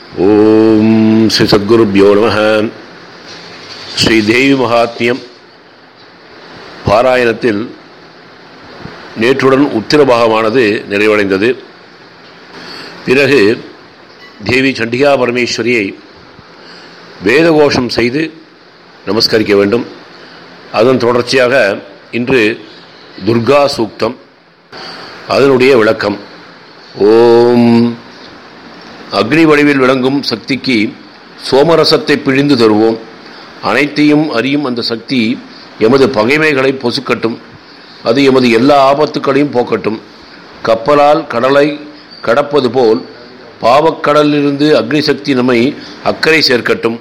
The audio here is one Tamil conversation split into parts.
ஓம் ஸ்ரீ சத்குருப்யோ நம ஸ்ரீ தேவி மகாத்மியம் பாராயணத்தில் நேற்றுடன் உத்திர பாகமானது நிறைவடைந்தது பிறகு தேவி சண்டிகா பரமேஸ்வரியை வேதகோஷம் செய்து நமஸ்கரிக்க வேண்டும் அதன் தொடர்ச்சியாக இன்று துர்கா சூக்தம் அதனுடைய விளக்கம் ஓம் அக்னி வடிவில் விளங்கும் சக்திக்கு சோமரசத்தை பிழிந்து தருவோம் அனைத்தையும் அறியும் அந்த சக்தி எமது பகைமைகளை பொசுக்கட்டும் அது எமது எல்லா ஆபத்துக்களையும் போக்கட்டும் கப்பலால் கடலை கடப்பது போல் பாவக்கடலிலிருந்து அக்னி சக்தி நம்மை அக்கறை சேர்க்கட்டும்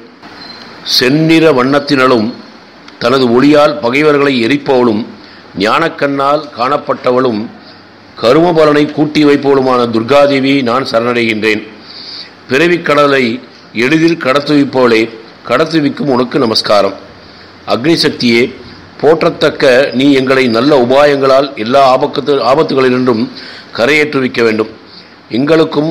செந்நிற வண்ணத்தினளும் தனது ஒளியால் பகைவர்களை எரிப்பவளும் ஞானக்கண்ணால் காணப்பட்டவளும் கருமபலனை கூட்டி வைப்பவளுமான துர்காதேவியை நான் சரணடைகின்றேன் பிறவிக் கடலை எளிதில் கடத்துவிப்பவளே கடத்துவிக்கும் உனக்கு நமஸ்காரம் அக்னி சக்தியே போற்றத்தக்க நீ எங்களை நல்ல உபாயங்களால் எல்லா ஆபத்து ஆபத்துகளிலிருந்தும் கரையேற்றுவிக்க வேண்டும் எங்களுக்கும்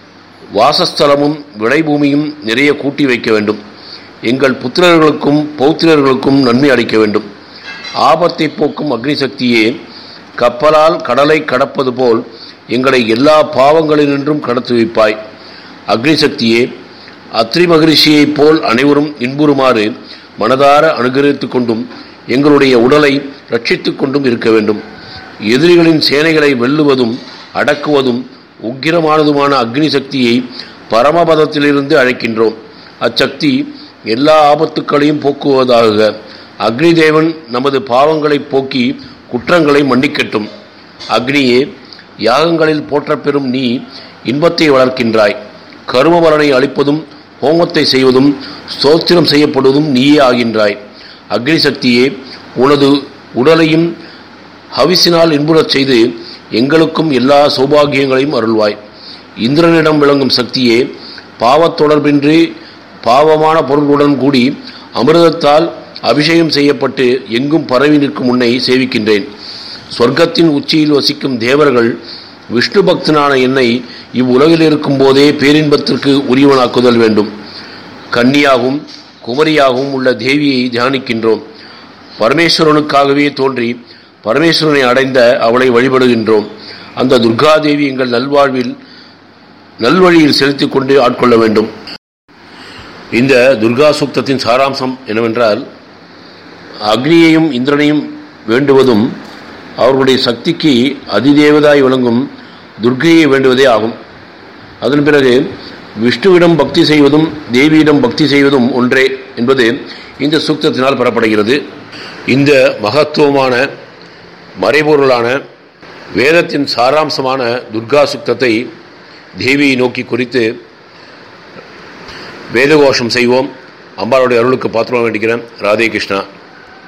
வாசஸ்தலமும் விளைபூமியும் நிறைய கூட்டி வைக்க வேண்டும் எங்கள் புத்திரர்களுக்கும் பௌத்திரர்களுக்கும் நன்மை அளிக்க வேண்டும் ஆபத்தை போக்கும் அக்னி சக்தியே கப்பலால் கடலை கடப்பது போல் எங்களை எல்லா பாவங்களினின்றும் கடத்து வைப்பாய் அக்னி சக்தியே அத்ரி மகரிஷியைப் போல் அனைவரும் இன்புறுமாறு மனதார அனுகரித்து கொண்டும் எங்களுடைய உடலை ரட்சித்துக் கொண்டும் இருக்க வேண்டும் எதிரிகளின் சேனைகளை வெல்லுவதும் அடக்குவதும் உக்கிரமானதுமான அக்னி சக்தியை பரமபதத்திலிருந்து அழைக்கின்றோம் அச்சக்தி எல்லா ஆபத்துக்களையும் போக்குவதாக அக்னி தேவன் நமது பாவங்களை போக்கி குற்றங்களை மன்னிக்கட்டும் அக்னியே யாகங்களில் போற்றப்பெறும் நீ இன்பத்தை வளர்க்கின்றாய் கரும பலனை அளிப்பதும் ஹோமத்தை செய்வதும் ஸ்தோத்திரம் செய்யப்படுவதும் நீயே ஆகின்றாய் அக்னி சக்தியே உனது உடலையும் ஹவிசினால் இன்புறச் செய்து எங்களுக்கும் எல்லா சௌபாகியங்களையும் அருள்வாய் இந்திரனிடம் விளங்கும் சக்தியே பாவத் தொடர்பின்றி பாவமான பொருளுடன் கூடி அமிர்தத்தால் அபிஷேகம் செய்யப்பட்டு எங்கும் பரவி நிற்கும் உன்னை சேவிக்கின்றேன் சொர்க்கத்தின் உச்சியில் வசிக்கும் தேவர்கள் விஷ்ணு பக்தனான என்னை இவ்வுலகில் இருக்கும் போதே பேரின்பத்திற்கு உரியவனாக்குதல் வேண்டும் கன்னியாகவும் குமரியாகவும் உள்ள தேவியை தியானிக்கின்றோம் பரமேஸ்வரனுக்காகவே தோன்றி பரமேஸ்வரனை அடைந்த அவளை வழிபடுகின்றோம் அந்த துர்காதேவி எங்கள் நல்வாழ்வில் நல்வழியில் செலுத்திக் கொண்டு ஆட்கொள்ள வேண்டும் இந்த துர்கா சூக்தத்தின் சாராம்சம் என்னவென்றால் அக்னியையும் இந்திரனையும் வேண்டுவதும் அவர்களுடைய சக்திக்கு அதிதேவதாய் விளங்கும் துர்கையை வேண்டுவதே ஆகும் அதன் பிறகு விஷ்ணுவிடம் பக்தி செய்வதும் தேவியிடம் பக்தி செய்வதும் ஒன்றே என்பது இந்த சூக்தத்தினால் பெறப்படுகிறது இந்த மகத்துவமான மறைபொருளான வேதத்தின் சாராம்சமான துர்கா சுக்தத்தை தேவியை நோக்கி குறித்து வேதகோஷம் செய்வோம் அம்பாளுடைய அருளுக்கு பாத்திரம் வேண்டிக்கிறேன் ராதே கிருஷ்ணா